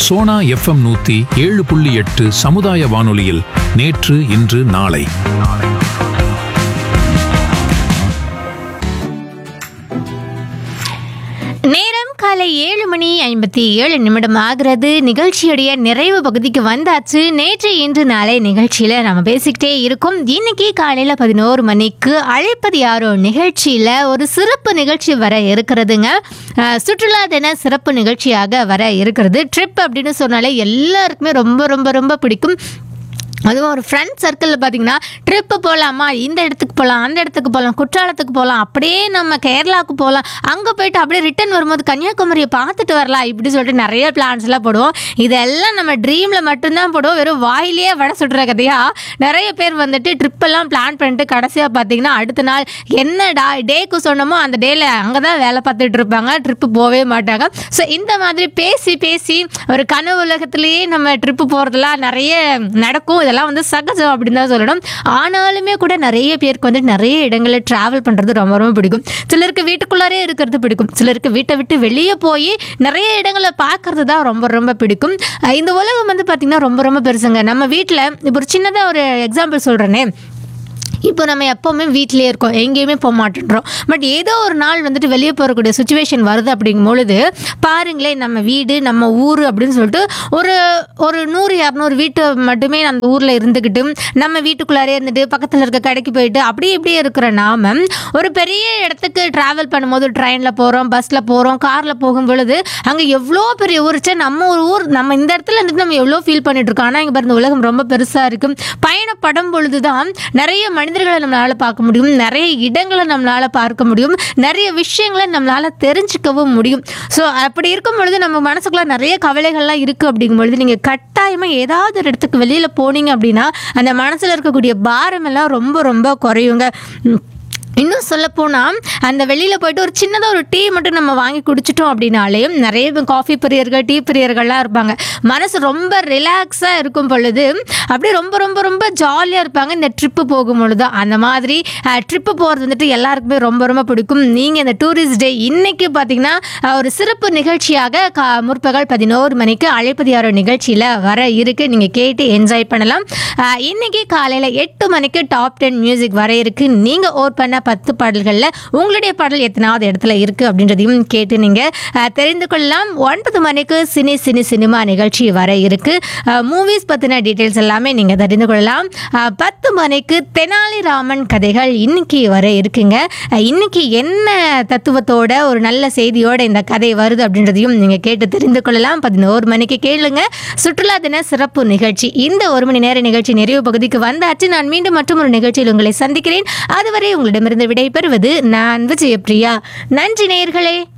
Sona FM நூத்தி ஏழு புள்ளி எட்டு சமுதாய வானொலியில் நேற்று இன்று நாளை நேரம் காலை ஏழு மணி ஐம்பத்தி ஏழு நிமிடம் ஆகிறது நிகழ்ச்சியுடைய நிறைவு பகுதிக்கு வந்தாச்சு நேற்று இன்று நாளை நிகழ்ச்சியில நம்ம பேசிக்கிட்டே இருக்கோம் இன்னைக்கு காலையில பதினோரு மணிக்கு அழைப்பது யாரோ நிகழ்ச்சியில ஒரு சிறப்பு நிகழ்ச்சி வர இருக்கிறதுங்க அஹ், சுற்றுலா தின சிறப்பு நிகழ்ச்சியாக வர இருக்கிறது ட்ரிப் அப்படின்னு சொன்னாலே எல்லாருக்குமே ரொம்ப ரொம்ப ரொம்ப பிடிக்கும் அதுவும் ஒரு ஃப்ரெண்ட் சர்க்கிளில் பார்த்தீங்கன்னா ட்ரிப்பு போகலாமா இந்த இடத்துக்கு போகலாம் அந்த இடத்துக்கு போகலாம் குற்றாலத்துக்கு போகலாம் அப்படியே நம்ம கேரளாவுக்கு போகலாம் அங்கே போயிட்டு அப்படியே ரிட்டர்ன் வரும்போது கன்னியாகுமரியை பார்த்துட்டு வரலாம் இப்படி சொல்லிட்டு நிறைய பிளான்ஸ் எல்லாம் போடுவோம் இதெல்லாம் நம்ம ட்ரீமில் மட்டும்தான் போடுவோம் வெறும் வாயிலேயே வடை சுடுற கதையா நிறைய பேர் வந்துட்டு ட்ரிப்பெல்லாம் பிளான் பண்ணிட்டு கடைசியாக பார்த்தீங்கன்னா அடுத்த நாள் என்ன டா டேக்கு சொன்னமோ அந்த டேல அங்கே தான் வேலை பார்த்துட்டு இருப்பாங்க ட்ரிப்பு போகவே மாட்டாங்க ஸோ இந்த மாதிரி பேசி பேசி ஒரு கனவு உலகத்திலேயே நம்ம ட்ரிப்பு போகிறதுலாம் நிறைய நடக்கும் இதெல்லாம் வந்து சகஜம் அப்படின்னு தான் சொல்லணும் ஆனாலுமே கூட நிறைய பேருக்கு வந்து நிறைய இடங்களில் ட்ராவல் பண்ணுறது ரொம்ப ரொம்ப பிடிக்கும் சிலருக்கு வீட்டுக்குள்ளாரே இருக்கிறது பிடிக்கும் சிலருக்கு வீட்டை விட்டு வெளியே போய் நிறைய இடங்களை பார்க்கறது தான் ரொம்ப ரொம்ப பிடிக்கும் அஹ் இந்த உலகம் வந்து பார்த்திங்கன்னா ரொம்ப ரொம்ப பெருசுங்க நம்ம வீட்டில் இப்போ ஒரு சின்னதாக ஒரு எக்ஸாம்பிள் சொல்கிறேனே இப்போ நம்ம எப்போவுமே வீட்டிலே இருக்கோம் எங்கேயுமே போக மாட்டேன்றோம் பட் ஏதோ ஒரு நாள் வந்துட்டு வெளியே போகக்கூடிய சுச்சுவேஷன் வருது அப்படிங்கும் பொழுது பாருங்களேன் நம்ம வீடு நம்ம ஊர் அப்படின்னு சொல்லிட்டு ஒரு ஒரு நூறு இரநூறு வீட்டு மட்டுமே அந்த ஊரில் இருந்துக்கிட்டு நம்ம வீட்டுக்குள்ளாரே இருந்துட்டு பக்கத்தில் இருக்க கடைக்கு போயிட்டு அப்படி இப்படியே இருக்கிற நாம ஒரு பெரிய இடத்துக்கு ட்ராவல் பண்ணும்போது ட்ரெயினில் போகிறோம் பஸ்ஸில் போகிறோம் காரில் போகும் பொழுது அங்கே எவ்வளோ பெரிய ஊர் ச்சே, நம்ம ஒரு ஊர் நம்ம இந்த இடத்துல இருந்துட்டு நம்ம எவ்வளோ ஃபீல் பண்ணிட்டு இருக்கோம் ஆனால் இங்கே பாருங்க உலகம் ரொம்ப பெருசாக இருக்கும் பயணப்படும் பொழுது தான் நிறைய மனிதர்களை நம்மளால் பார்க்க முடியும் நிறைய இடங்களை நம்மளால் பார்க்க முடியும் நிறைய விஷயங்களை நம்மளால் தெரிஞ்சுக்கவும் முடியும் ஸோ அப்படி இருக்கும் பொழுது நம்ம மனசுக்குள்ள நிறைய கவலைகள்லாம் இருக்குது அப்படிங்கும் பொழுது நீங்கள் கட்டாயமாக ஏதாவது ஒரு இடத்துக்கு வெளியில் போனீங்க அப்படின்னா அந்த மனசில் இருக்கக்கூடிய பாரம் எல்லாம் ரொம்ப ரொம்ப குறையுங்க உம். இன்னும் சொல்லப்போனால் அந்த வெளியில் போயிட்டு ஒரு சின்னதாக ஒரு டீ மட்டும் நம்ம வாங்கி குடிச்சிட்டோம் அப்படின்னாலே நிறைய பேர் காஃபி பிரியர்கள் டீ பிரியர்கள்லாம் இருப்பாங்க மனசு ரொம்ப ரிலாக்ஸாக இருக்கும் பொழுது அப்படியே ரொம்ப ரொம்ப ரொம்ப ஜாலியாக இருப்பாங்க இந்த ட்ரிப்பு போகும் பொழுது அந்த மாதிரி ட்ரிப்பு போகிறது வந்துட்டு எல்லாருக்குமே ரொம்ப ரொம்ப பிடிக்கும் நீங்கள் இந்த டூரிஸ்ட் டே இன்னைக்கு பார்த்தீங்கன்னா அஹ், ஒரு சிறப்பு நிகழ்ச்சியாக கா முற்பகல் பதினோரு மணிக்கு அழைப்பது யாரோ நிகழ்ச்சியில் வர இருக்கு நீங்கள் கேட்டு என்ஜாய் பண்ணலாம் அஹ், இன்னைக்கு காலையில் எட்டு மணிக்கு டாப் டென் மியூசிக் வர இருக்கு நீங்கள் ஓட் பண்ண பத்து பாடல்களில் உங்களுடைய பாடல் எத்தனாவது இடத்துல இருக்கு அப்படின்றதையும் கேட்டு நீங்கள் தெரிந்து கொள்ளலாம் ஒன்பது மணிக்கு சினி சினி சினிமா நிகழ்ச்சி வர இருக்கு மூவிஸ் பற்றின டீட்டெயில்ஸ் எல்லாமே நீங்கள் தெரிந்து கொள்ளலாம் அஹ், பத்து மணிக்கு தெனாலிராமன் கதைகள் இன்னைக்கு வர இருக்குங்க அஹ், இன்னைக்கு என்ன தத்துவத்தோட ஒரு நல்ல செய்தியோட இந்த கதை வருது அப்படின்றதையும் நீங்கள் கேட்டு தெரிந்து கொள்ளலாம் பதினோரு மணிக்கு கேளுங்க சுற்றுலா தின சிறப்பு நிகழ்ச்சி இந்த ஒரு மணி நேர நிகழ்ச்சி நிறைவு பகுதிக்கு வந்தாச்சு நான் மீண்டும் மற்றும் ஒரு நிகழ்ச்சியில் உங்களை சந்திக்கிறேன் அதுவரை உங்களிடமிருந்து விடைபெறுவது நான் விஜயபிரியா நன்றி நேயர்களே